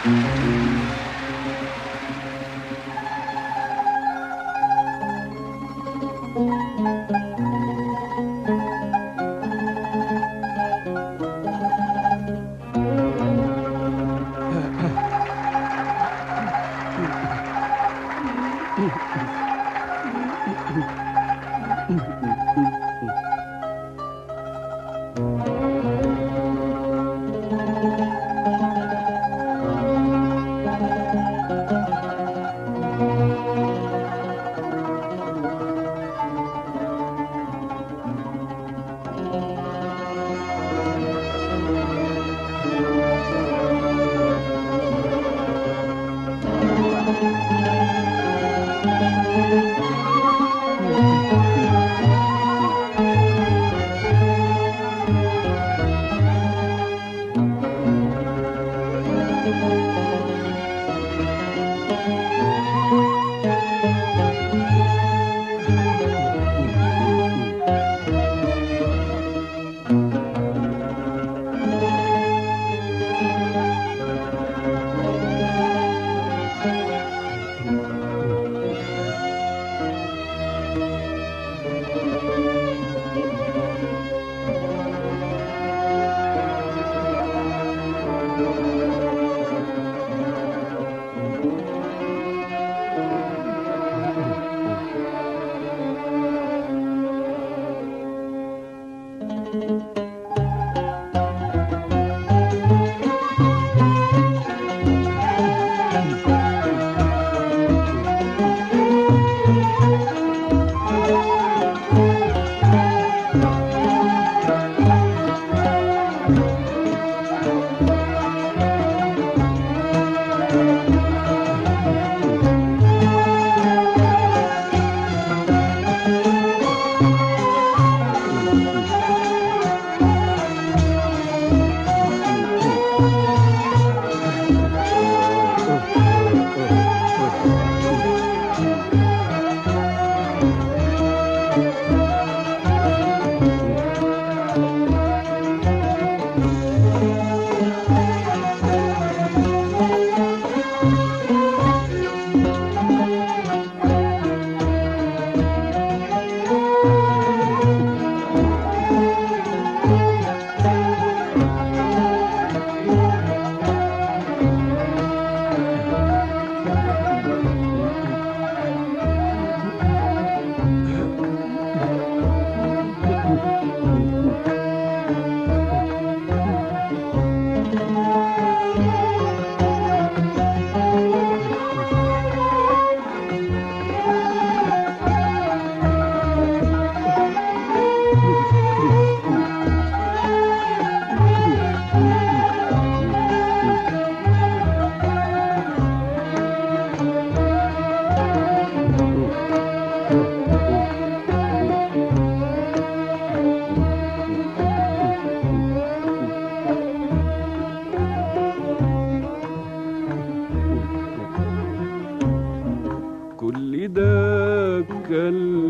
كل ده كان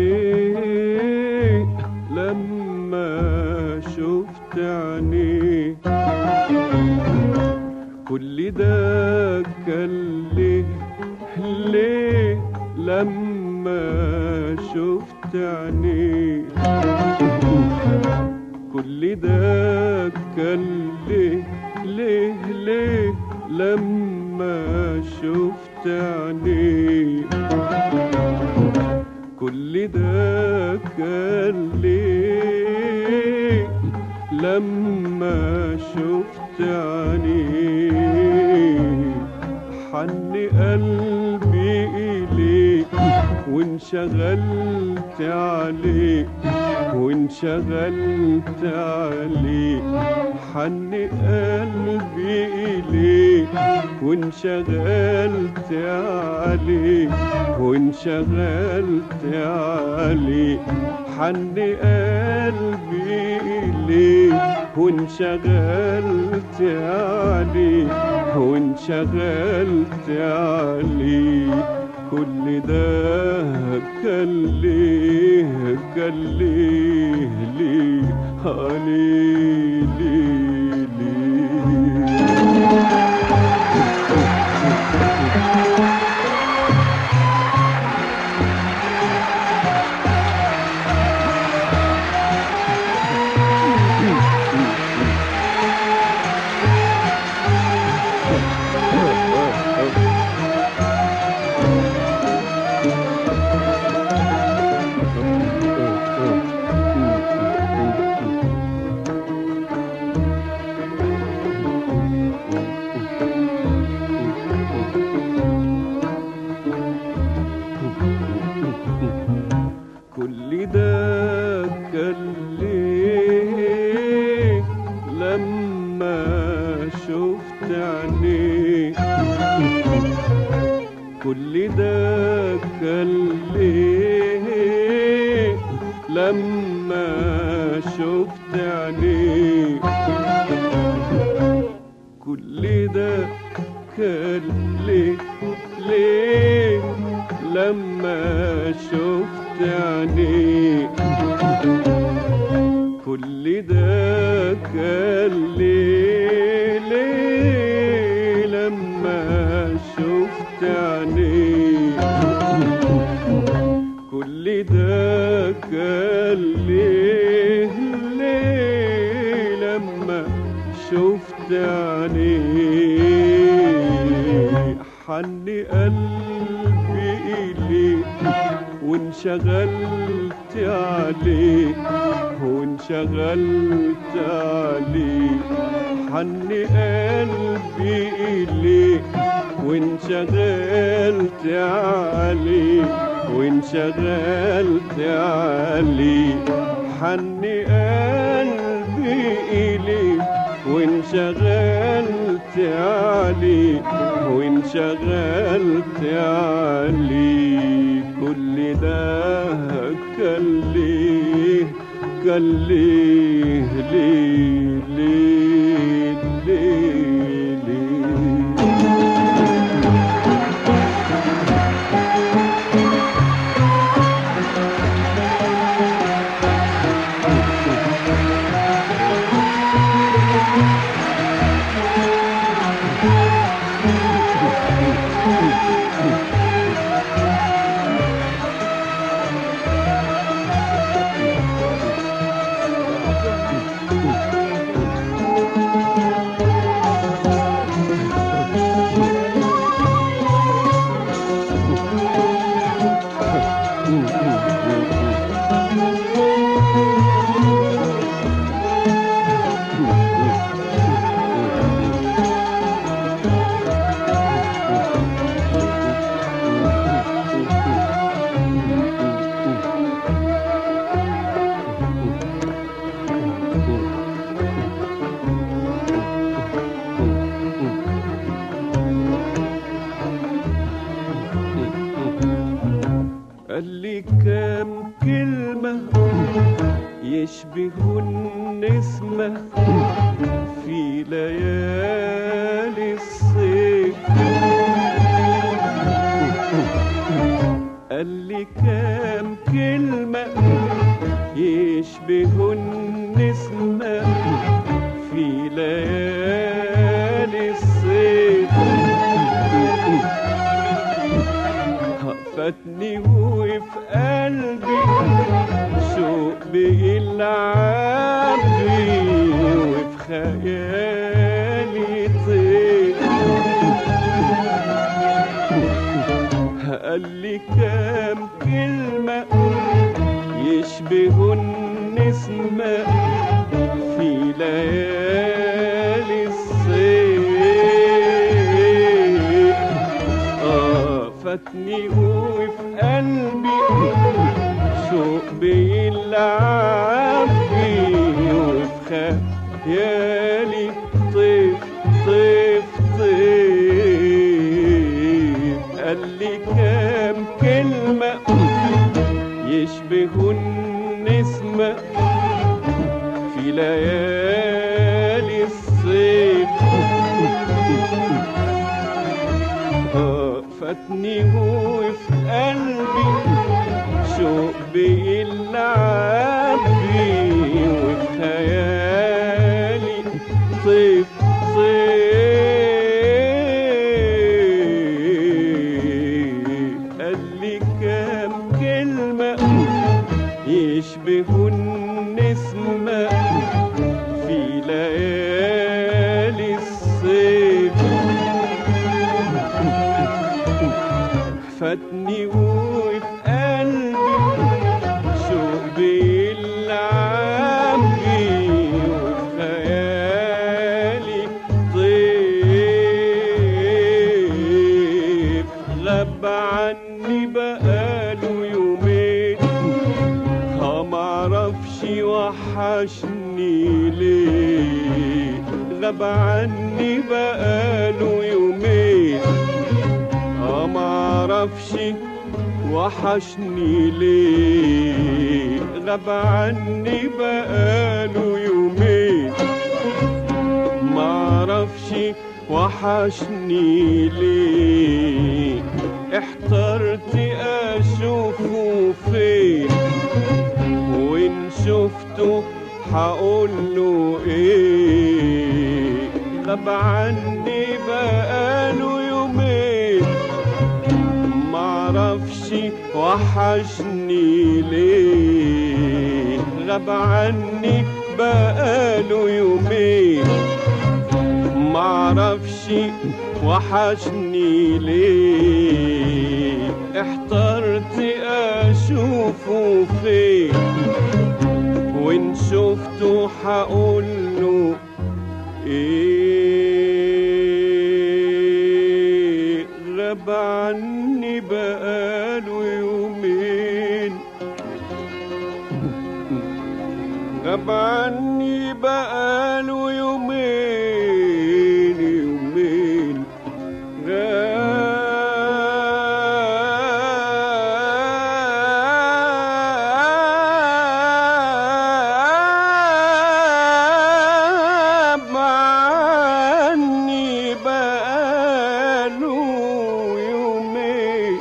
ليه لما شفت عينيه كل ده كان ليه ليه لما شفت عينيه كل ده كان ليه ليه ليه لما شفت عينيه كل ده كان ليه لما شفت عينيه حن قلبي إليك وانشغلت عليك وانشغلت عليك حن قلبي إليك وانشغلت عليك وانشغلت عليك حن قلبي إليك وانشغلت عليك وانشغلت عليك كل ده كان ليه كان ليه ليه آه ليه ليه ليه كل ده كان ليه لما شفت عينيك كل ده كان ليه ليه لما شفت عينيك كل ده كان ليه ليه لما شفت عينيك كل ده كان ليه ليه لما شفت عينيك حن قلبي إليك وانشغلت عليك وانشغلت عليك حن قلبي إليك وانشغلت عليك وانشغلت عليك حن قلبي إليك وانشغلت عليك وانشغلت عليك كل ده كان ليه كان ليه ليه ليه ليه ليه قال لي كام كلمة يشبه النسمة في ليالي الصيف قال لي كام كلمة يشبه النسمة في ليالي الصيف فاتني وفي قلبي شوق بيلعب بي وفي خيالي طير قال لي كام كلمة يشبه النسمة في ليالي الصيف آه فاتني وفي قلبي شوق بيلعب فيه وفي خيالي طيف طيف طيف قال لي كام كلمة يشبه النسمة في ليالي الصيف آه، فاتني وفي قلبي شوق بيلعب بيه وفي خيالي طيف طيف قال لي كام كلمة يشبه النسمة في ليالي الصيف فاتني وفي قلبي شوق بيلعب بيه وفي خيالي طيف غاب عني بقاله يومين ها معرفش وحشني ليه غاب عني بقاله يومين اه معرفش معرفش وحشني ليه غاب عني بقاله يومين معرفش وحشني ليه احترت اشوفه فين وان شفته هقوله ايه غاب عني بقاله يومين معرفش وحشني ليه غاب عني بقاله يومين معرفش وحشني ليه احترت اشوفه فين وان شفته هقوله ايه غاب عني بقاله يومين غاب عني بقاله يومين يومين غاب عني بقاله يومين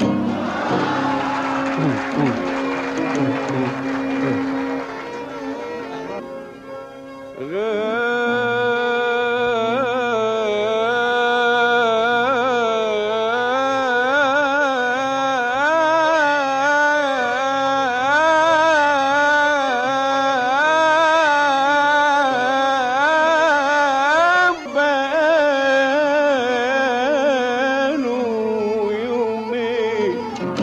بقاله يومين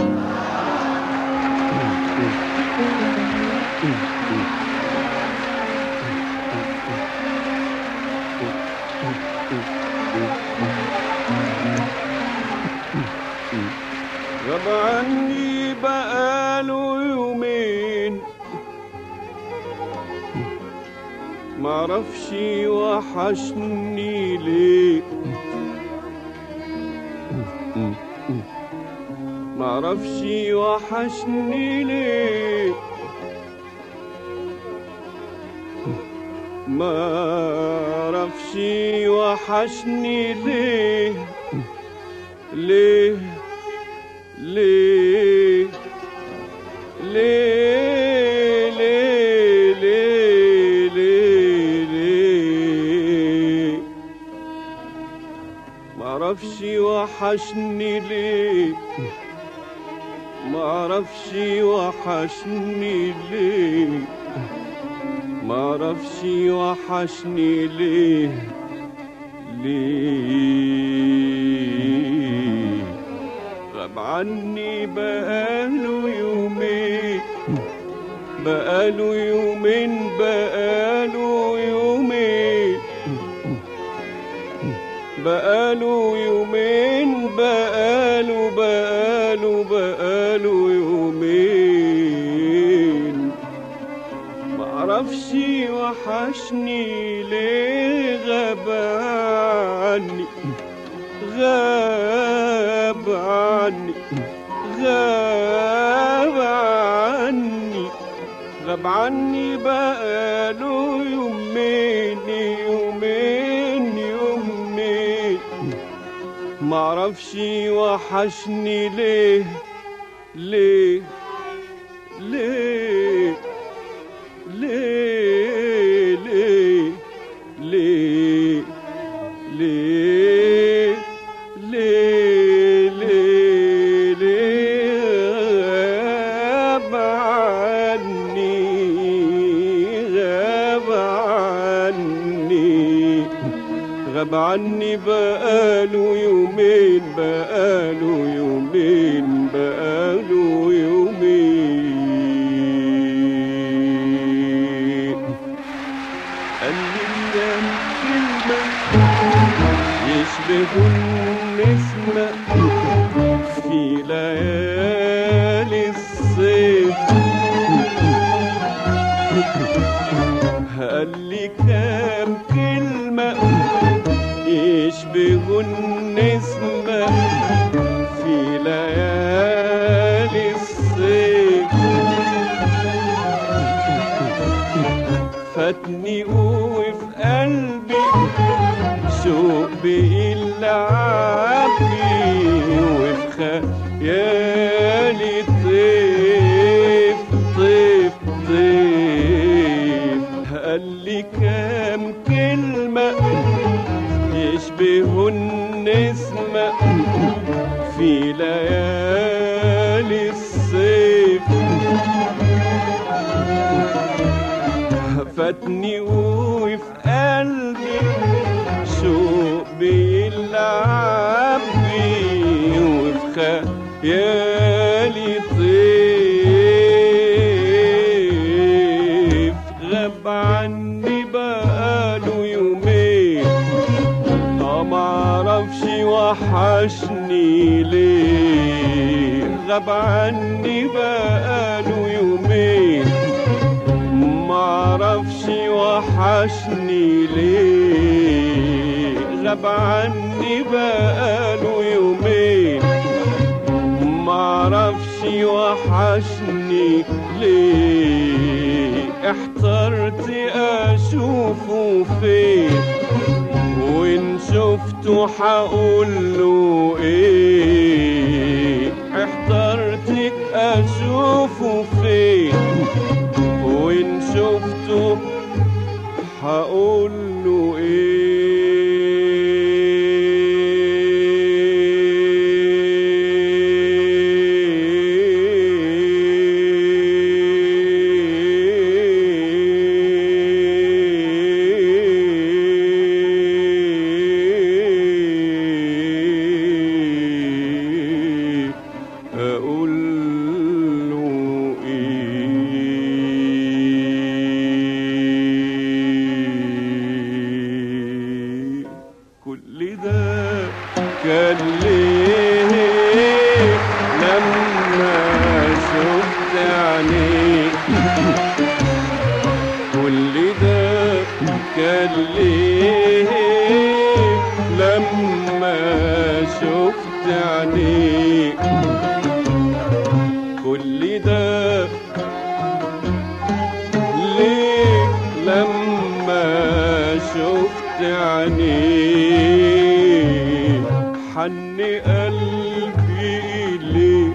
غاب عني بقاله يومين معرفش وحشني ليه معرفش وحشني ليه معرفش وحشني ليه ليه ليه ليه ليه ليه ليه ليه معرفش وحشني ليه معرفش وحشني ليه معرفش وحشني ليه ليه غاب عني بقاله يومين بقاله يومين بقاله يومين بقاله يومين بقاله بقاله بقاله يومين معرفش وحشني ليه غاب عني غاب عني غاب عني غاب عني بقاله يومين يومين يومين معرفش وحشني ليه ليه ليه ليه ليه ليه ليه ليه ليه ليه غاب عني غاب عني غاب عني بقاله يومين بقاله يومين بقاله يومين قال لي كام كلمة يشبه النسمة في ليالي الصيف قال لي كام كلمة يشبه النسمة في في ليالي الصيف فاتني وفي قلبي شوق بيلعبني وفي خيالي طيف طيف طيف قال لي كام كلمة يشبهوا النسمة في ليالي الصيف فاتني وفي قلبي شوق بيلعب بي وفي خيالي طيف غاب عني بقاله يومين اه معرفش وحشني ليه غاب عني بقاله يومين معرفش وحشني ليه غاب عني بقاله يومين معرفش وحشني ليه احترت اشوفه فين وان شفته حقوله ايه احترت اشوفه فين وان شفته هقول له ايه اقول له ايه كل ده كان ليه لما شفت عينيك كل ده كان ليه لما شفت عينيك كل ده ليه لما شفت عينيك حن قلبي إليك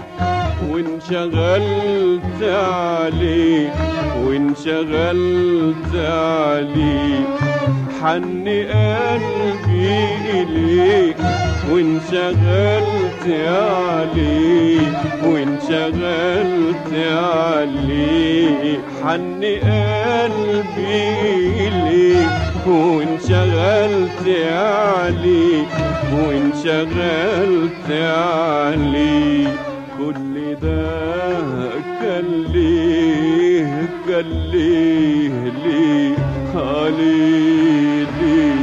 وانشغلت عليك وانشغلت عليك حن قلبي إليك وانشغلت عليك وانشغلت عليك حن قلبي إليك وانشغلت عليك وانشغلت عليك كل ده كان ليه كان ليه ليه عليه ليه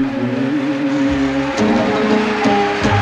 ليه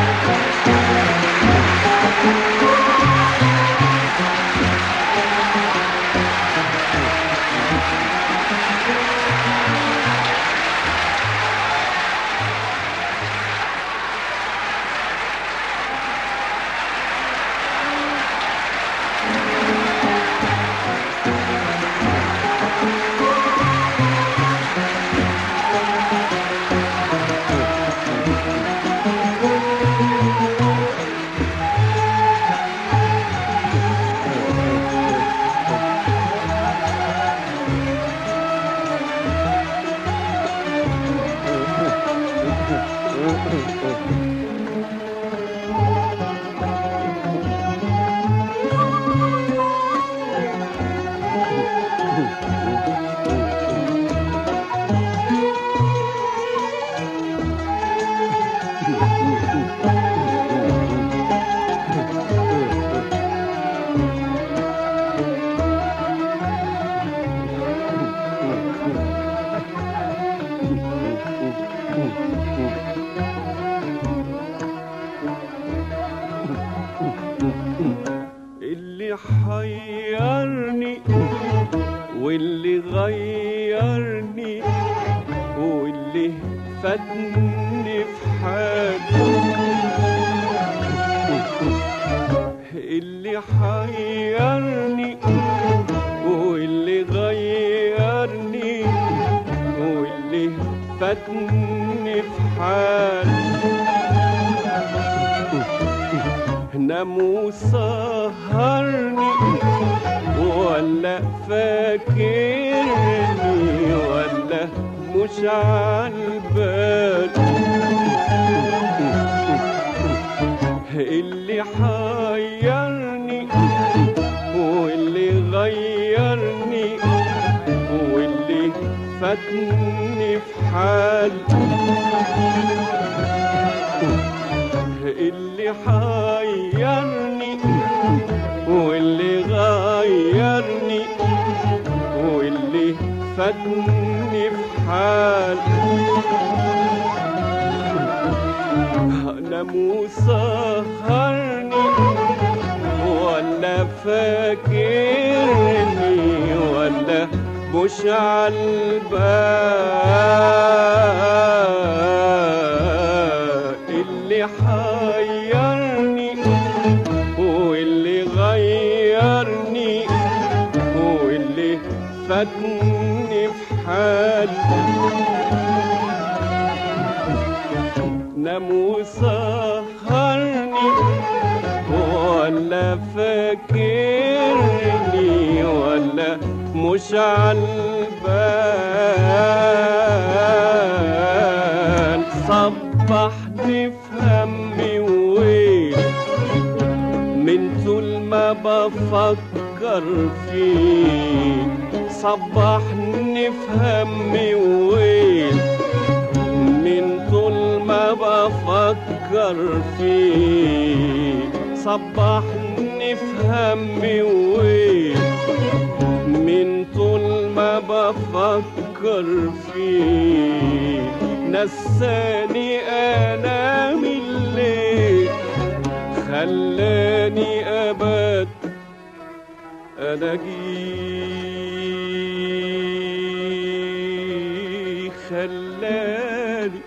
اللي حيرني واللي غيرني واللي فاتني في حالي اللي حيرني واللي غيرني واللي فاتني في حال نام وسهرني ولا فاكرني ولا مش عالبال اللي حيرني واللي غيرني واللي فاتني في حال اللي حيرني واللي غيرني واللي فاتني في حال نام وسهرني ولا فاكرني ولا مش عالبال اللي حيرني واللي غيرني واللي فاتني في حال نام وسهرني ولا فاكرني ولا مش عالبال صبحني في همي وويل من طول ما بفكر فيك صبحني في همي وويل من طول ما بفكر فيك صبحني في همي وويل من طول ما بفكر فيك نساني انام الليل خلاني ابات الاقي خلاني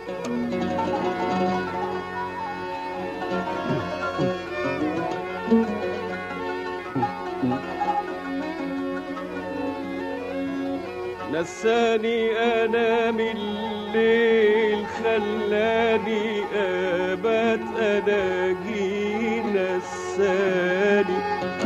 نساني انام الليل خلاني ابات الاقي نساني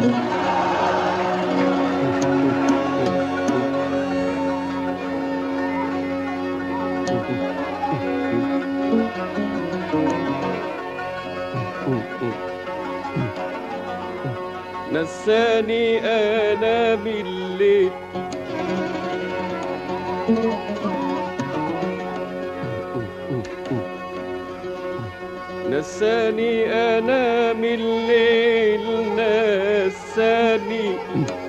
نساني انام الليل نساني انام الليل نساني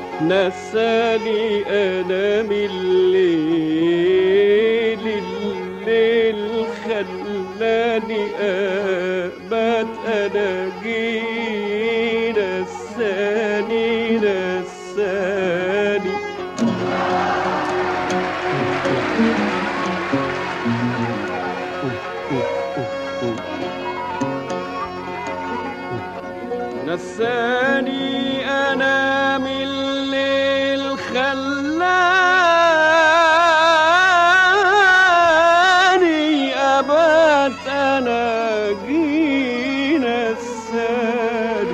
نساني انام الليل الليل خلاني ابات الاقي نساني نساني نساني انا من الليل خلاني ابات انا جينا السادي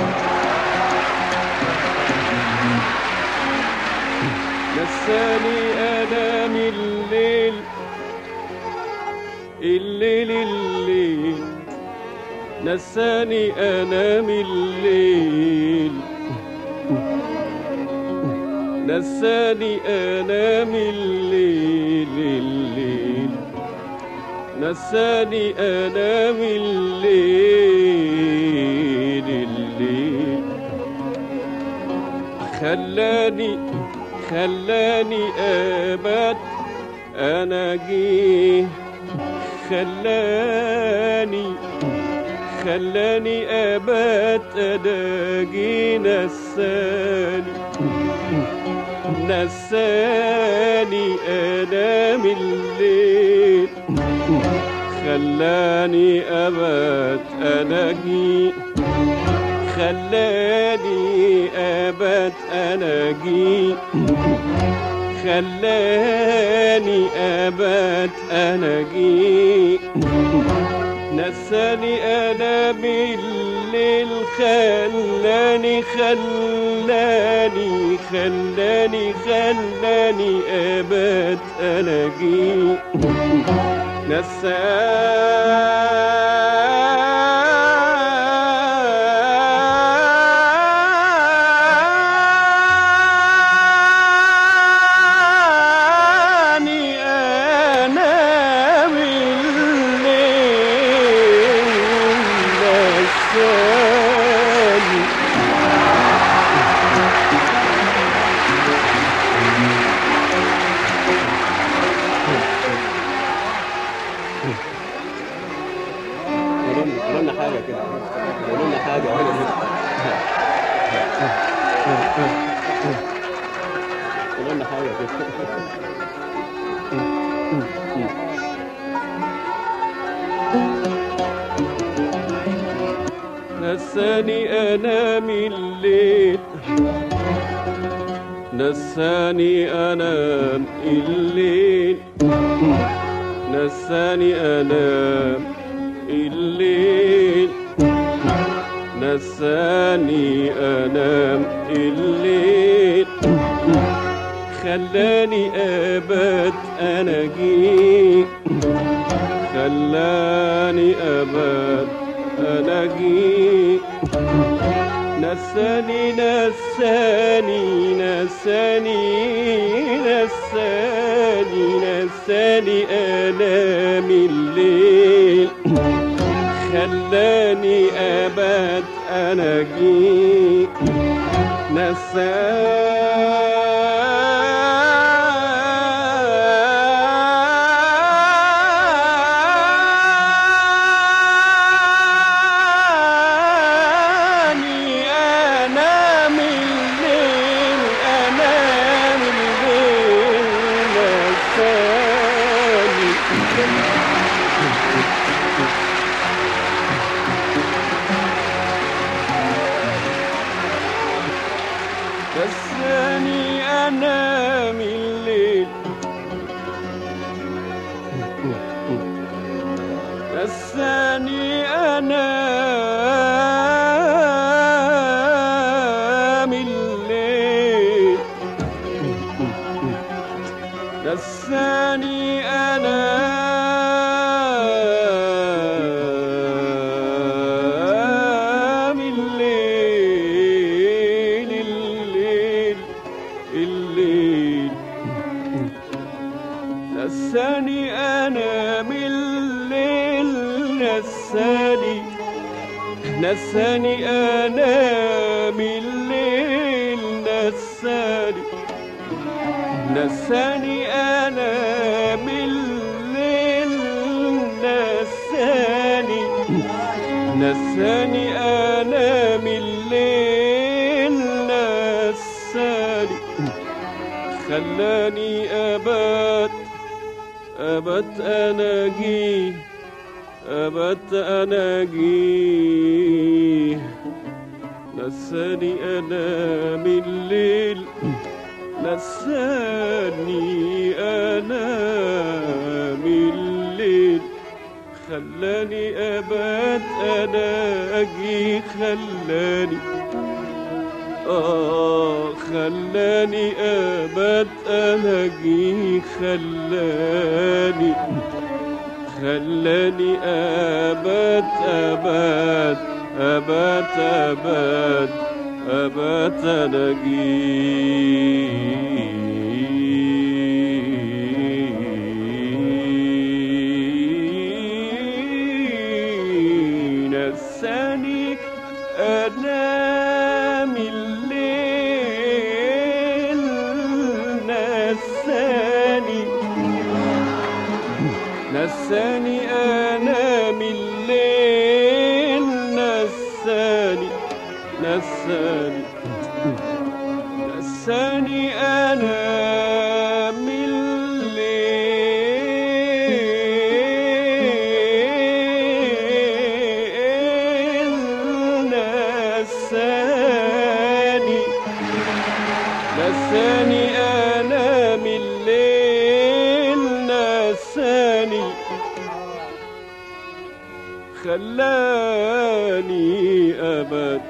نساني انا من الليل الليل الليل نساني انام الليل نساني انام الليل الليل نساني انام الليل الليل خلاني خلاني ابات انا جيه خلاني خلاني ابات الاقي نساني نساني انام الليل خلاني ابات الاقي خلاني ابات اناجي خلاني ابات اناجي نساني انا بالليل خلاني خلاني خلاني خلاني ابات اناجي نساني انا بالليل نساني قولوا لنا حاجة كده قولوا لنا حاجة قولوا لنا حاجة كده نساني أنام الليل نساني أنام الليل نساني أنام الليل نساني أنام الليل خلاني أبات أناجي خلاني أبات أناجي نساني نساني نساني نساني نساني أنام الليل خلاني أبات أناجي نساني أنام الليل أنام الليل نساني نساني أنام الليل نساني أنام الليل نساني أنام الليل الليل الليل نساني أنام الليل نساني نساني أنام الليل نساني نساني أنام الليل نساني نساني أنام الليل نساني خلاني أبات أبت أناجي أبت أناجي نساني أنام الليل نساني أنام الليل خلاني أبات أناجي خلاني آه خلاني أبات أناجي خلاني خلاني أبات أبات أبات أبات أبات أناجي نساني أنام الليل نساني نساني أنام الليل نساني نساني نساني أنام الليل نساني خلاني أبات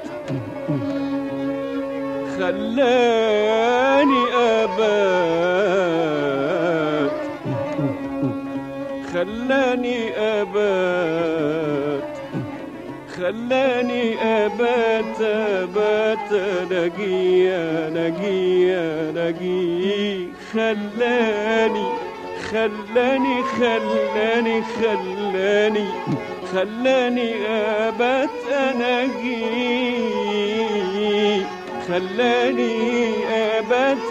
خلاني أبات خلاني أبات خلاني أبات أبات نجي نجي نجي خلاني خلاني خلاني خلاني خلاني أبات أناجي خلاني أبات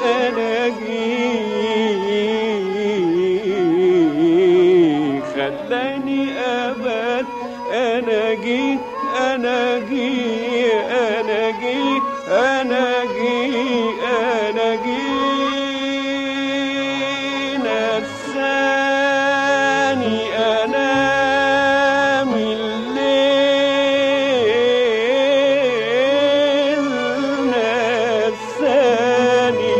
أناجي خلاني أبات أناجي أناجي أناجي أناجي أناجي نساني أنام الليل نساني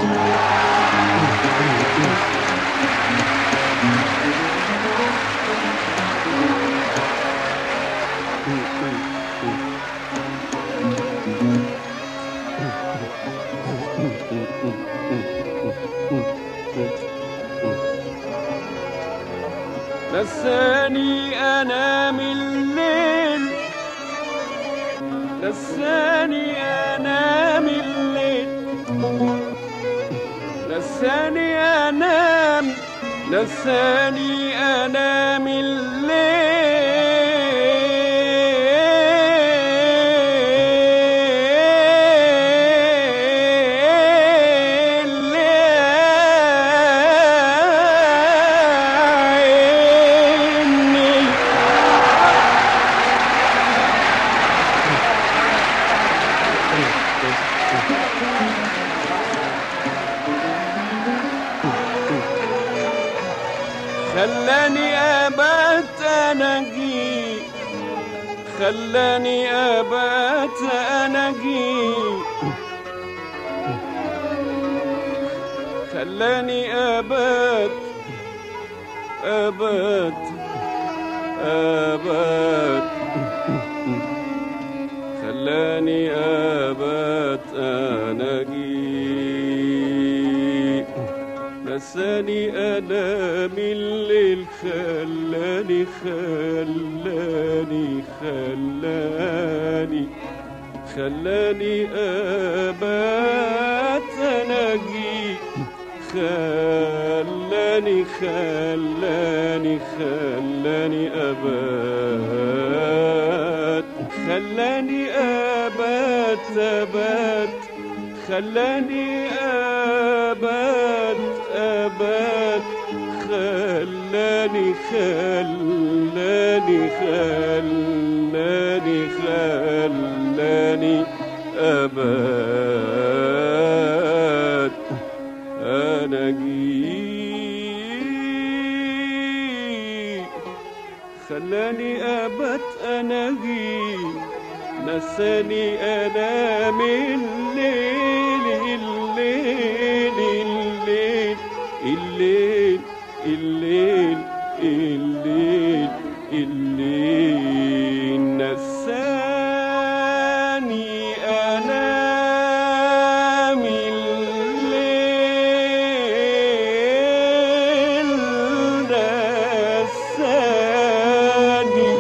نساني أنام الليل نساني أنام الليل نساني أنام نساني أنام الليل لعيني خلاني أبات أناجي خلاني أبات أناجي خلاني أبات أبات أبات خلاني أبات أناجي نساني أنام الليل خلاني خلاني خلاني خلاني أبات أناجي خلاني خلاني خلاني أبات خلاني أبات أبات خلاني أبات أبات خلاني خلاني خلاني خلاني أبات أنا جي خلاني أبات أنا جي نساني أنام الليل الليل الليل الليل الليل الليل الليل نساني أنام الليل نساني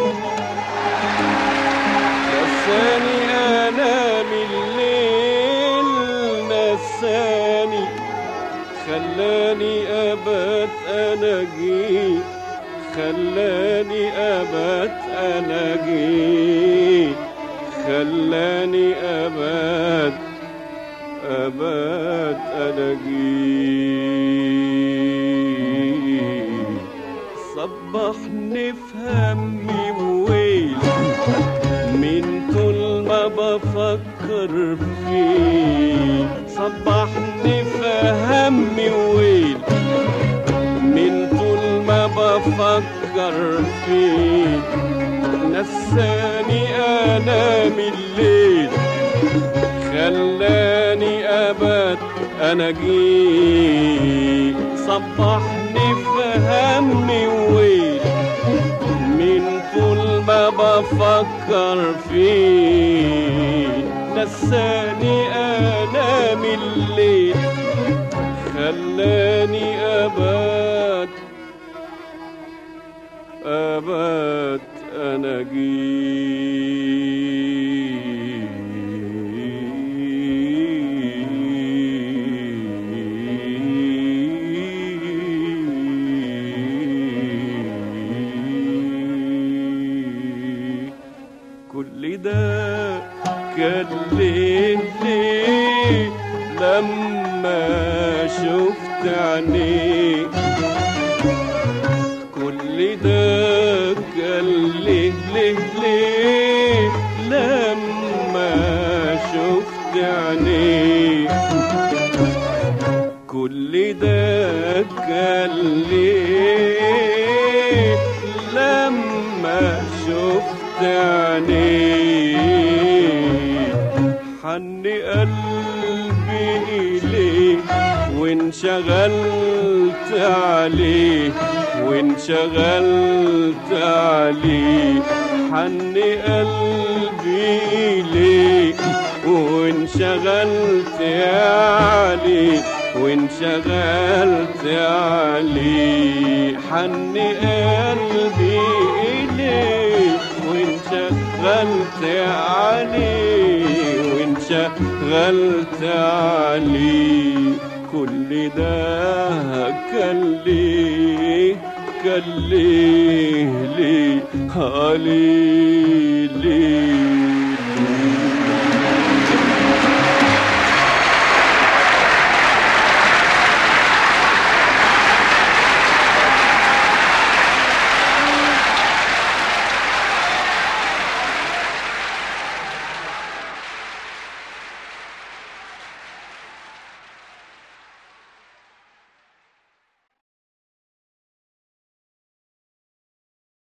نساني أنام الليل نساني خلاني أبات أناجي خلاني أبات أناجي خلاني أبات أبات أناجي صبحني في همي وويل من طول ما بفكر فيه صبحني في همي وويل من طول ما بفكر فيه نساني انام الليل خلاني ابات انا جيت صبحني في همي وويل من طول ما بفكر فيه نساني انام الليل خلاني ابات ابات انا جيت كل ده كان ليه ليه لما شفت عينيك كل ده كان ليه ليه ليه لما شفت عينيك كل ده كان ليه لما شفت عينيك حن قلبي إليك وانشغلت عليه وانشغلت عليه حن قلبي إليك وانشغلت عليه وانشغلت عليه حن قلبي إليك وانشغلت عليه وانشغلت عليه كل ده كان ليه كان ليه ليه عليه ليه